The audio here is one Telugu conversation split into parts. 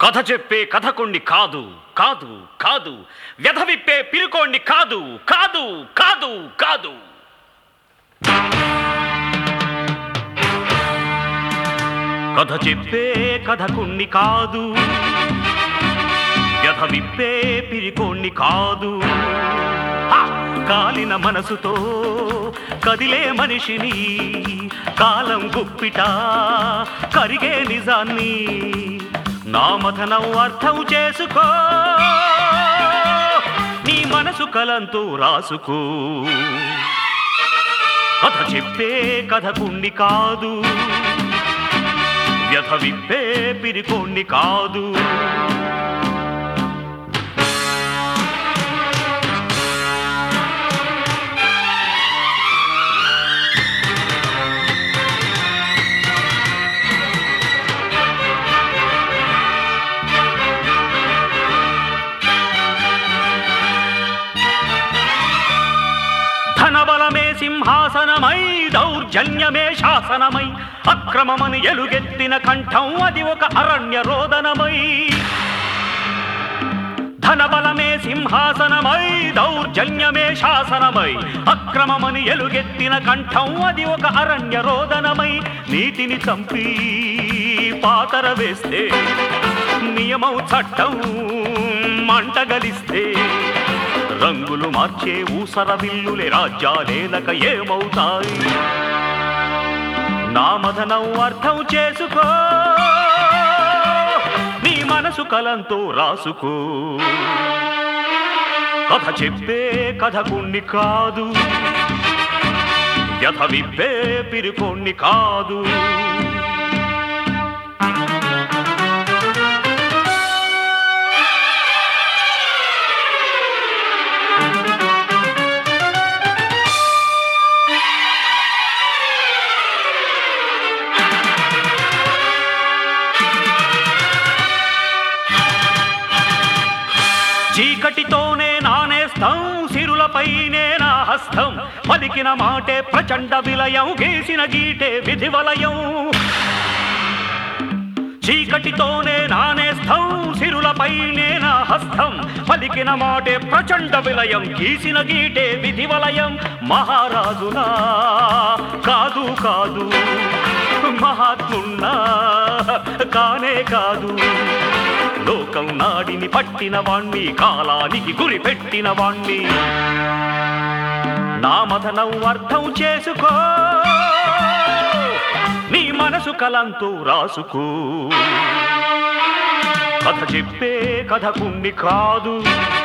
కథ చెప్పే కథకుణ్ణి కాదు కాదు కాదు వ్యధ విప్పే పిరుకోణ్ణి కాదు కాదు కాదు కాదు కథ చెప్పే కథకుణ్ణి కాదు వ్యధ విప్పే పిరికోణ్ణి కాదు హా! కాలిన మనసుతో కదిలే మనిషిని కాలం గుప్పిట కరిగే నిజాన్ని నా మథనం అర్థం చేసుకో నీ మనసు కలంతో రాసుకో కథ చెప్పే కథకుణ్ణి కాదు వ్యథ విప్పే పిరికోణ్ణి కాదు ధనబలమే సింహాసనమై దౌర్జన్యమే శాసనమై అక్రమమని ఎలుగెత్తిన కంఠం అది ఒక అరణ్య రోదనమై ధనబలమే సింహాసనమై దౌర్జన్యమే శాసనమై అక్రమమని ఎలుగెత్తిన కంఠం అది ఒక అరణ్య రోదనమై నీటిని చంపి పాతర వేస్తే నియమం చట్టం మంటగలిస్తే రంగులు మార్చే ఊసర విల్లులే రాజ్యాలేలక ఏమవుతాయి నా మదనం అర్థం చేసుకో నీ మనసు కలంతో రాసుకో కథ చెప్పే కథకుణ్ణి కాదు వ్యథ విప్పే పిరుకోణ్ణి కాదు చీకటితోనే నానేస్తాం సిరులపైనే నా హస్తం పలికిన మాటే ప్రచండ విలయం గీసిన గీటే విధి వలయం చీకటితోనే నానేస్తాం సిరులపైనే నా హస్తం పలికిన మాటే ప్రచండ విలయం గీసిన గీటే విధి వలయం మహారాజునా కాదు కాదు మహాత్మున్నా కానే కాదు లోకం నాడిని పట్టిన వాణ్ణి కాలానికి గురి పెట్టిన వాణ్ణి నా మదనం అర్థం చేసుకో నీ మనసు కలంతో రాసుకో కథ చెప్పే కథకుణ్ణి కాదు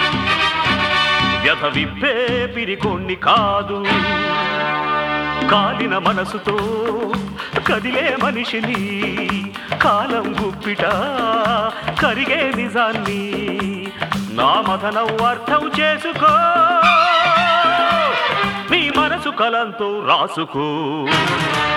వ్యధ విప్పే పిరికొన్ని కాదు కాలిన మనసుతో కదిలే మనిషిని కాలం గుప్పిట కరిగే నిజాన్ని నా మదనం అర్థం చేసుకో నీ మనసు కలంతో రాసుకో